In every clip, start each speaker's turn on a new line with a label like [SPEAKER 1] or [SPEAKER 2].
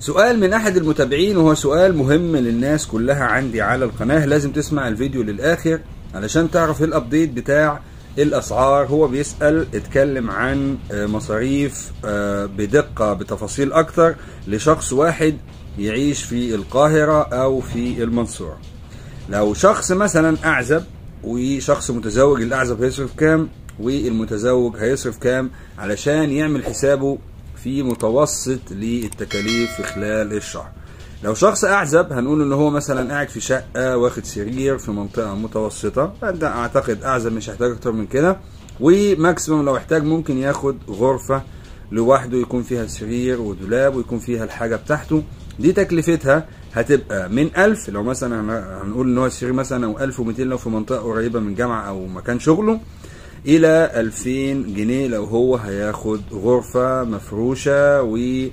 [SPEAKER 1] سؤال من احد المتابعين وهو سؤال مهم للناس كلها عندي على القناة لازم تسمع الفيديو للاخر علشان تعرف الابديت بتاع الاسعار هو بيسأل اتكلم عن آه، مصاريف آه، بدقة بتفاصيل اكتر لشخص واحد يعيش في القاهرة او في المنصورة لو شخص مثلا اعزب وشخص متزوج الاعزب هيصرف كام والمتزوج هيصرف كام علشان يعمل حسابه في متوسط للتكاليف في خلال الشهر لو شخص اعزب هنقول ان هو مثلا قاعد في شقه واخد سرير في منطقه متوسطه فانت اعتقد اعزب مش هيحتاج اكتر من كده وماكسيموم لو احتاج ممكن ياخد غرفه لوحده يكون فيها سرير ودولاب ويكون فيها الحاجه بتاعته دي تكلفتها هتبقى من 1000 لو مثلا هنقول ان هو السرير مثلا او 1200 لو في منطقه قريبه من جامعه او مكان شغله الى 2000 جنيه لو هو هياخد غرفة مفروشة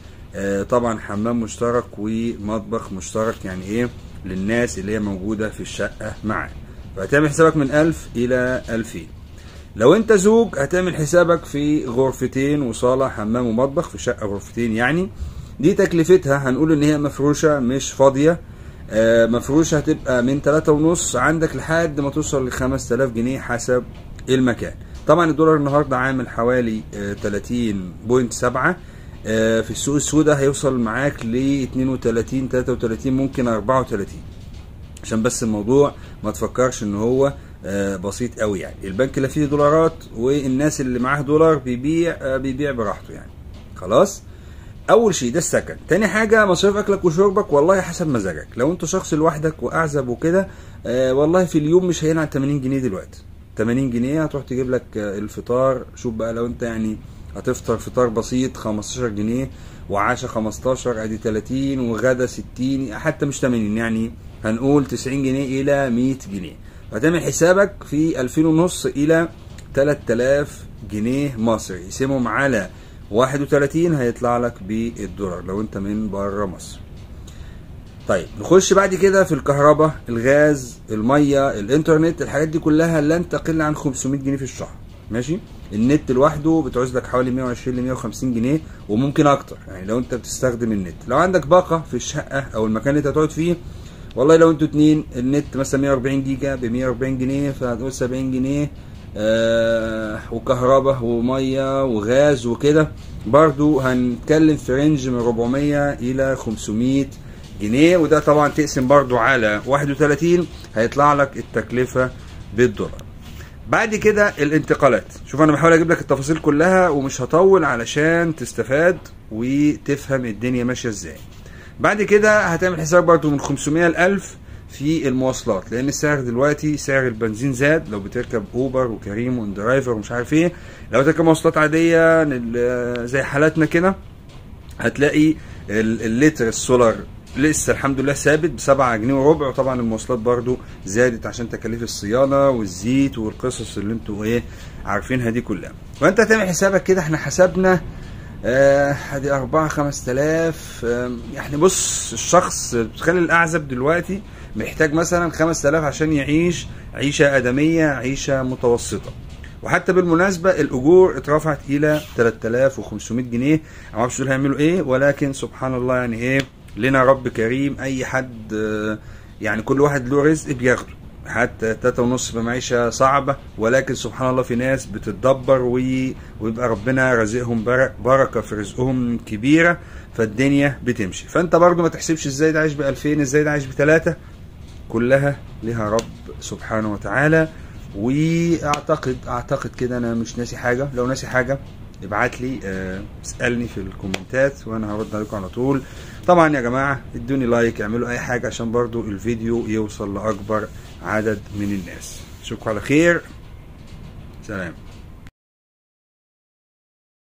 [SPEAKER 1] وطبعا حمام مشترك ومطبخ مشترك يعني ايه للناس اللي هي موجودة في الشقة معاه فهتعمل حسابك من 1000 الى 2000 لو انت زوج هتعمل حسابك في غرفتين وصالة حمام ومطبخ في شقة غرفتين يعني دي تكلفتها هنقول ان هي مفروشة مش فاضية آه، مفروشة هتبقى من تلاتة ونص عندك لحد ما توصل لخمس تلاف جنيه حسب المكان طبعا الدولار النهاردة عامل حوالي آه، 30.7 آه، في السوق السوداء هيوصل معاك ل 32 33 ممكن 34 عشان بس الموضوع ما تفكرش ان هو آه، بسيط قوي يعني البنك لا فيه دولارات والناس اللي معاه دولار بيبيع آه، بيبيع براحته يعني خلاص اول شيء ده السكن تاني حاجه مصاريف اكلك وشربك والله حسب مزاجك لو انت شخص لوحدك واعزب وكده آه والله في اليوم مش هينعن 80 جنيه دلوقتي 80 جنيه هتروح تجيب لك آه، الفطار شوف بقى لو انت يعني هتفطر فطار بسيط 15 جنيه وعشاء 15 ادي 30 وغدا 60 حتى مش 80 يعني هنقول 90 جنيه الى 100 جنيه هتعمل حسابك في 2000 ونص الى 3000 جنيه مصري يقسمهم على 31 هيطلع لك بالدولار لو انت من بره مصر طيب نخش بعد كده في الكهرباء الغاز الميه الانترنت الحاجات دي كلها لن تقل عن 500 جنيه في الشهر ماشي النت لوحده بتعوز لك حوالي 120 ل 150 جنيه وممكن اكتر يعني لو انت بتستخدم النت لو عندك باقه في الشقه او المكان اللي انت هتقعد فيه والله لو انتوا اتنين النت مثلا 140 جيجا ب 140 جنيه فهتقول 70 جنيه آه وكهرباء وميه وغاز وكده برضو هنتكلم في رينج من 400 الى 500 جنيه وده طبعا تقسم برضو على 31 هيطلع لك التكلفه بالدولار بعد كده الانتقالات شوف انا بحاول اجيب لك التفاصيل كلها ومش هطول علشان تستفاد وتفهم الدنيا ماشيه ازاي بعد كده هتعمل حساب برضو من 500 ل 1000 في المواصلات لان السعر دلوقتي سعر البنزين زاد لو بتركب اوبر وكريم وندرايفر ومش عارف ايه لو تركب مواصلات عاديه ال- زي حالاتنا كده هتلاقي ال- اللتر السولار لسه الحمد لله ثابت ب 7 جنيه وربع وطبعا المواصلات برضو زادت عشان تكاليف الصيانه والزيت والقصص اللي انتوا ايه عارفينها دي كلها فانت هتعمل حسابك كده احنا حسبنا آه، ادي 4 5000 آم، يعني بص الشخص تخيل الاعزب دلوقتي محتاج مثلا 5000 عشان يعيش عيشه ادميه عيشه متوسطه وحتى بالمناسبة الأجور اترفعت إلى 3500 جنيه أنا معرفش دول هيعملوا إيه ولكن سبحان الله يعني إيه لنا رب كريم أي حد آه، يعني كل واحد له رزق بياخده حتى تلاتة ونص بمعيشة صعبة ولكن سبحان الله في ناس بتتدبر وي- ويبقى ربنا رازقهم بر- بركة في رزقهم كبيرة فالدنيا بتمشي فانت برضو ما تحسبش ازاي ده عايش ب 2000 ازاي ده عايش بثلاثة كلها لها رب سبحانه وتعالى واعتقد اعتقد كده انا مش ناسي حاجه لو ناسي حاجه ابعت لي آه، اسالني في الكومنتات وانا هرد عليكم على طول طبعا يا جماعه ادوني لايك اعملوا اي حاجه عشان برضو الفيديو يوصل لاكبر عدد من الناس اشوفكم على خير سلام